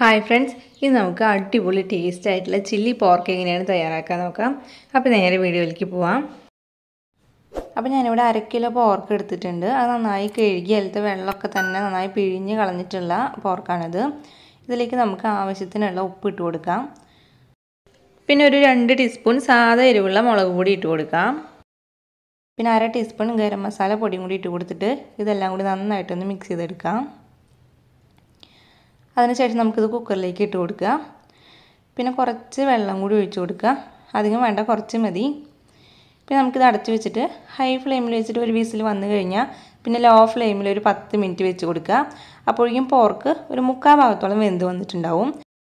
hi friends ഇന്ന് നമുക്ക് അടിപൊളി ടേസ്റ്റ് ആയിട്ടുള്ള ചില്ലി പോർക്ക് എങ്ങനെയാണ് തയ്യാറാക്കാൻ നോക്കാം അപ്പോൾ നേരെ വീഡിയോയിലേക്ക് പോവാം അപ്പോൾ ഞാനിവിടെ അര കിലോ പോർക്ക് എടുത്തിട്ടുണ്ട് അത് നന്നായി കഴുകി അതിലത്തെ വെള്ളമൊക്കെ തന്നെ നന്നായി പിഴിഞ്ഞ് കളഞ്ഞിട്ടുള്ള പോർക്കാണിത് ഇതിലേക്ക് നമുക്ക് ആവശ്യത്തിനുള്ള ഉപ്പ് ഇട്ട് കൊടുക്കാം പിന്നെ ഒരു രണ്ട് ടീസ്പൂൺ സാധാ എരിവുള്ള മുളക് പൊടി ഇട്ട് കൊടുക്കാം പിന്നെ അര ടീസ്പൂൺ ഗരം മസാല പൊടിയും കൂടി ഇട്ട് കൊടുത്തിട്ട് ഇതെല്ലാം കൂടി നന്നായിട്ടൊന്ന് മിക്സ് ചെയ്തെടുക്കാം അതിനുശേഷം നമുക്കിത് കുക്കറിലേക്ക് ഇട്ട് കൊടുക്കുക പിന്നെ കുറച്ച് വെള്ളം കൂടി ഒഴിച്ചു കൊടുക്കുക അധികം വേണ്ട കുറച്ച് മതി പിന്നെ നമുക്കിത് അടച്ച് വെച്ചിട്ട് ഹൈ ഫ്ലെയിമിൽ വെച്ചിട്ട് ഒരു വിസിൽ വന്നു കഴിഞ്ഞാൽ പിന്നെ ലോ ഫ്ലെയിമിൽ ഒരു പത്ത് മിനിറ്റ് വെച്ച് കൊടുക്കുക അപ്പോഴേക്കും പോർക്ക് ഒരു മുക്കാൽ ഭാഗത്തോളം വെന്ത് വന്നിട്ടുണ്ടാവും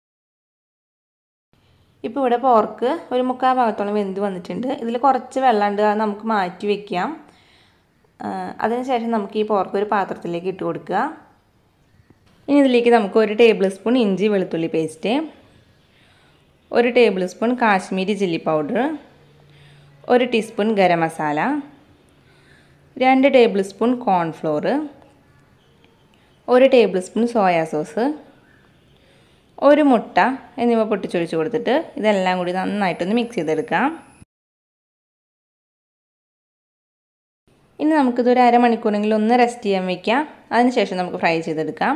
ഇപ്പോൾ ഇവിടെ പോർക്ക് ഒരു മുക്കാൽ ഭാഗത്തോളം വെന്ത് വന്നിട്ടുണ്ട് ഇതിൽ കുറച്ച് വെള്ളമുണ്ട് അത് നമുക്ക് മാറ്റി വെക്കാം അതിനുശേഷം നമുക്ക് ഈ പോർക്ക് ഒരു പാത്രത്തിലേക്ക് ഇട്ട് കൊടുക്കുക ഇനി ഇതിലേക്ക് നമുക്ക് ഒരു ടേബിൾ സ്പൂൺ ഇഞ്ചി വെളുത്തുള്ളി പേസ്റ്റ് ഒരു tablespoon Kashmiri chilli powder ഒരു ടീസ്പൂൺ ഗരം മസാല രണ്ട് ടേബിൾ സ്പൂൺ കോൺഫ്ലോർ ഒരു ടേബിൾ സ്പൂൺ സോയാ സോസ് ഒരു മുട്ട എന്നിവ പൊട്ടിച്ചൊഴിച്ച് കൊടുത്തിട്ട് ഇതെല്ലാം കൂടി നന്നായിട്ടൊന്ന് മിക്സ് ചെയ്തെടുക്കാം ഇനി നമുക്കിതൊരു അരമണിക്കൂറെങ്കിലും ഒന്ന് റെസ്റ്റ് ചെയ്യാൻ വയ്ക്കാം അതിനുശേഷം നമുക്ക് ഫ്രൈ ചെയ്തെടുക്കാം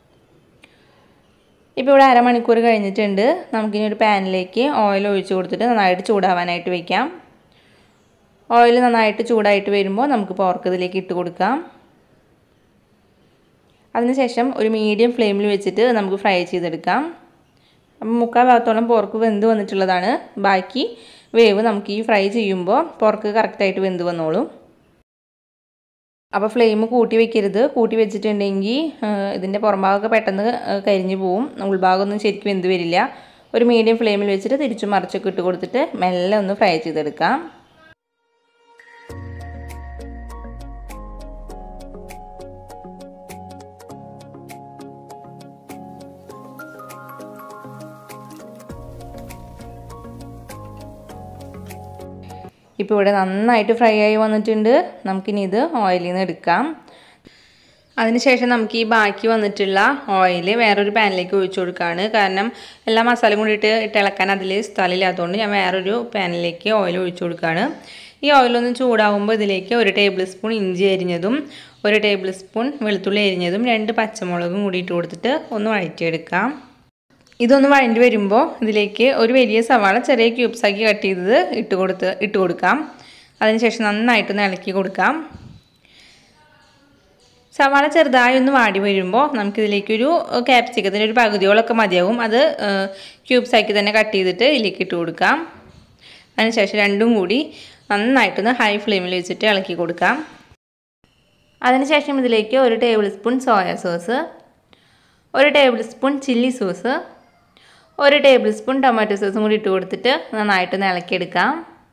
ഇപ്പോൾ ഇവിടെ അരമണിക്കൂർ കഴിഞ്ഞിട്ടുണ്ട് നമുക്കിനി ഒരു പാനിലേക്ക് ഓയിൽ ഒഴിച്ച് കൊടുത്തിട്ട് നന്നായിട്ട് ചൂടാവാനായിട്ട് വയ്ക്കാം ഓയിൽ നന്നായിട്ട് ചൂടായിട്ട് വരുമ്പോൾ നമുക്ക് പോർക്ക് ഇതിലേക്ക് ഇട്ട് കൊടുക്കാം അതിനുശേഷം ഒരു മീഡിയം ഫ്ലെയിമിൽ വെച്ചിട്ട് നമുക്ക് ഫ്രൈ ചെയ്തെടുക്കാം അപ്പം മുക്കാൽ ഭാഗത്തോളം പോർക്ക് വെന്ത് വന്നിട്ടുള്ളതാണ് ബാക്കി വേവ് നമുക്ക് ഈ ഫ്രൈ ചെയ്യുമ്പോൾ പോർക്ക് കറക്റ്റായിട്ട് വെന്ത് വന്നോളും അപ്പോൾ ഫ്ലെയിം കൂട്ടി വെക്കരുത് കൂട്ടി വെച്ചിട്ടുണ്ടെങ്കിൽ ഇതിൻ്റെ പുറംഭാഗമൊക്കെ പെട്ടെന്ന് കരിഞ്ഞു പോവും ഉൾഭാഗമൊന്നും ശരിക്കും വെന്ത് വരില്ല ഒരു മീഡിയം ഫ്ലെയിമിൽ വെച്ചിട്ട് തിരിച്ചും മറിച്ചൊക്കെ ഇട്ട് കൊടുത്തിട്ട് മെല്ലെ ഒന്ന് ഫ്രൈ ചെയ്തെടുക്കാം ഇപ്പോൾ ഇവിടെ നന്നായിട്ട് ഫ്രൈ ആയി വന്നിട്ടുണ്ട് നമുക്കിനി ഇത് ഓയിലിൽ നിന്ന് എടുക്കാം അതിനുശേഷം നമുക്ക് ഈ ബാക്കി വന്നിട്ടുള്ള ഓയിൽ വേറൊരു പാനിലേക്ക് ഒഴിച്ചു കൊടുക്കുകയാണ് കാരണം എല്ലാ മസാലയും കൂടിയിട്ട് ഇട്ട് ഇളക്കാൻ അതിൽ സ്ഥലമില്ലാത്തതുകൊണ്ട് ഞാൻ വേറൊരു പാനിലേക്ക് ഓയിൽ ഒഴിച്ചു കൊടുക്കുകയാണ് ഈ ഓയിലൊന്ന് ചൂടാകുമ്പോൾ ഇതിലേക്ക് ഒരു ടേബിൾ സ്പൂൺ ഇഞ്ചി അരിഞ്ഞതും ഒരു ടേബിൾ സ്പൂൺ വെളുത്തുള്ളി അരിഞ്ഞതും രണ്ട് പച്ചമുളകും കൂടി ഇട്ട് കൊടുത്തിട്ട് ഒന്ന് വഴറ്റിയെടുക്കാം ഇതൊന്ന് വഴണ്ടി വരുമ്പോൾ ഇതിലേക്ക് ഒരു വലിയ സവാള ചെറിയ ക്യൂബ്സാക്കി കട്ട് ചെയ്തത് ഇട്ട് കൊടുത്ത് ഇട്ട് കൊടുക്കാം അതിനുശേഷം നന്നായിട്ടൊന്ന് ഇളക്കി കൊടുക്കാം സവാള ചെറുതായി ഒന്ന് വാടി വരുമ്പോൾ നമുക്കിതിലേക്കൊരു ക്യാപ്സിക്കത്തിൻ്റെ ഒരു പകുതിയോളൊക്കെ മതിയാവും അത് ക്യൂബ്സാക്കി തന്നെ കട്ട് ചെയ്തിട്ട് ഇതിലേക്ക് ഇട്ട് കൊടുക്കാം അതിനുശേഷം രണ്ടും കൂടി നന്നായിട്ടൊന്ന് ഹൈ ഫ്ലെയിമിൽ വെച്ചിട്ട് ഇളക്കി കൊടുക്കാം അതിനുശേഷം ഇതിലേക്ക് ഒരു ടേബിൾ സ്പൂൺ സോയ സോസ് ഒരു ടേബിൾ സ്പൂൺ ചില്ലി സോസ് ഒരു ടേബിൾ സ്പൂൺ ടൊമാറ്റോ സോസും കൂടി ഇട്ട് കൊടുത്തിട്ട് നന്നായിട്ടൊന്ന് ഇളക്കിയെടുക്കാം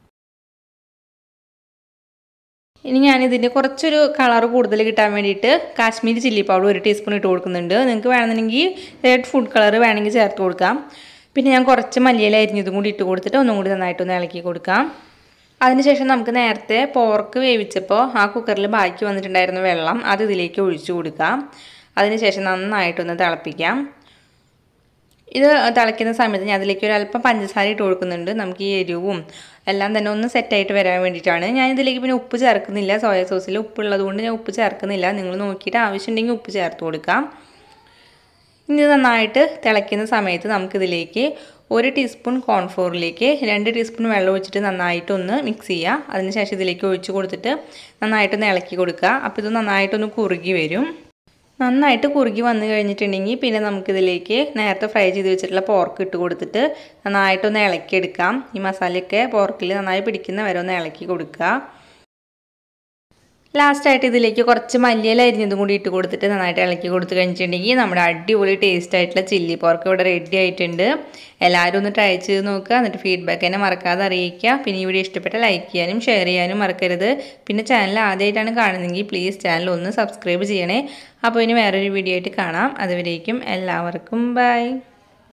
ഇനി ഞാനിതിൻ്റെ കുറച്ചൊരു കളർ കൂടുതൽ കിട്ടാൻ വേണ്ടിയിട്ട് കാശ്മീരി ചില്ലി പൗഡർ ഒരു ടീസ്പൂൺ ഇട്ട് കൊടുക്കുന്നുണ്ട് നിങ്ങൾക്ക് വേണമെന്നുണ്ടെങ്കിൽ റെഡ് ഫുഡ് കളർ വേണമെങ്കിൽ ചേർത്ത് കൊടുക്കാം പിന്നെ ഞാൻ കുറച്ച് മല്ലിയില അരിഞ്ഞതും കൂടി ഇട്ട് കൊടുത്തിട്ട് ഒന്നും കൂടി നന്നായിട്ടൊന്ന് ഇളക്കി കൊടുക്കാം അതിനുശേഷം നമുക്ക് നേരത്തെ പോർക്ക് വേവിച്ചപ്പോൾ ആ കുക്കറിൽ ബാക്കി വന്നിട്ടുണ്ടായിരുന്ന വെള്ളം അത് ഇതിലേക്ക് ഒഴിച്ചു കൊടുക്കാം അതിനുശേഷം നന്നായിട്ടൊന്ന് തിളപ്പിക്കാം ഇത് തിളയ്ക്കുന്ന സമയത്ത് ഞാൻ അതിലേക്ക് ഒരു അല്പം പഞ്ചസാര ഇട്ട് കൊടുക്കുന്നുണ്ട് നമുക്ക് ഈ എരിവും എല്ലാം തന്നെ ഒന്ന് സെറ്റായിട്ട് വരാൻ വേണ്ടിയിട്ടാണ് ഞാൻ ഇതിലേക്ക് പിന്നെ ഉപ്പ് ചേർക്കുന്നില്ല സോയ സോസിൽ ഉപ്പുള്ളത് കൊണ്ട് ഞാൻ ഉപ്പ് ചേർക്കുന്നില്ല നിങ്ങൾ നോക്കിയിട്ട് ആവശ്യമുണ്ടെങ്കിൽ ഉപ്പ് ചേർത്ത് കൊടുക്കാം ഇനി നന്നായിട്ട് തിളയ്ക്കുന്ന സമയത്ത് നമുക്കിതിലേക്ക് ഒരു ടീസ്പൂൺ കോൺഫ്ലോറിലേക്ക് രണ്ട് ടീസ്പൂൺ വെള്ളം ഒഴിച്ചിട്ട് നന്നായിട്ടൊന്ന് മിക്സ് ചെയ്യുക അതിനുശേഷം ഇതിലേക്ക് ഒഴിച്ച് കൊടുത്തിട്ട് നന്നായിട്ടൊന്ന് ഇളക്കി കൊടുക്കുക അപ്പോൾ ഇത് നന്നായിട്ടൊന്ന് കുറുകി വരും നന്നായിട്ട് കുറുകി വന്നു കഴിഞ്ഞിട്ടുണ്ടെങ്കിൽ പിന്നെ നമുക്കിതിലേക്ക് നേരത്തെ ഫ്രൈ ചെയ്ത് വെച്ചിട്ടുള്ള പോർക്ക് ഇട്ട് കൊടുത്തിട്ട് നന്നായിട്ടൊന്ന് ഇളക്കിയെടുക്കാം ഈ മസാലയൊക്കെ പോർക്കിൽ നന്നായി പിടിക്കുന്ന വരെ ഒന്ന് ഇളക്കി കൊടുക്കുക ലാസ്റ്റായിട്ട് ഇതിലേക്ക് കുറച്ച് മല്ലിയില അരിഞ്ഞതും കൂടി ഇട്ട് കൊടുത്തിട്ട് നന്നായിട്ട് ഇളക്കി കൊടുത്ത് കഴിഞ്ഞിട്ടുണ്ടെങ്കിൽ നമ്മുടെ അടിപൊളി ടേസ്റ്റ് ആയിട്ടുള്ള ചില്ലി പോർക്ക് ഇവിടെ റെഡി ആയിട്ടുണ്ട് എല്ലാവരും ഒന്ന് ട്രൈ ചെയ്ത് നോക്കുക എന്നിട്ട് ഫീഡ്ബാക്ക് തന്നെ മറക്കാതെ അറിയിക്കുക പിന്നെ ഈ വീഡിയോ ഇഷ്ടപ്പെട്ട ലൈക്ക് ചെയ്യാനും ഷെയർ ചെയ്യാനും മറക്കരുത് പിന്നെ ചാനൽ ആദ്യമായിട്ടാണ് കാണുന്നതെങ്കിൽ പ്ലീസ് ചാനൽ ഒന്ന് സബ്സ്ക്രൈബ് ചെയ്യണേ അപ്പോൾ ഇനി വേറൊരു വീഡിയോ ആയിട്ട് കാണാം അതുവരേക്കും എല്ലാവർക്കും ബൈ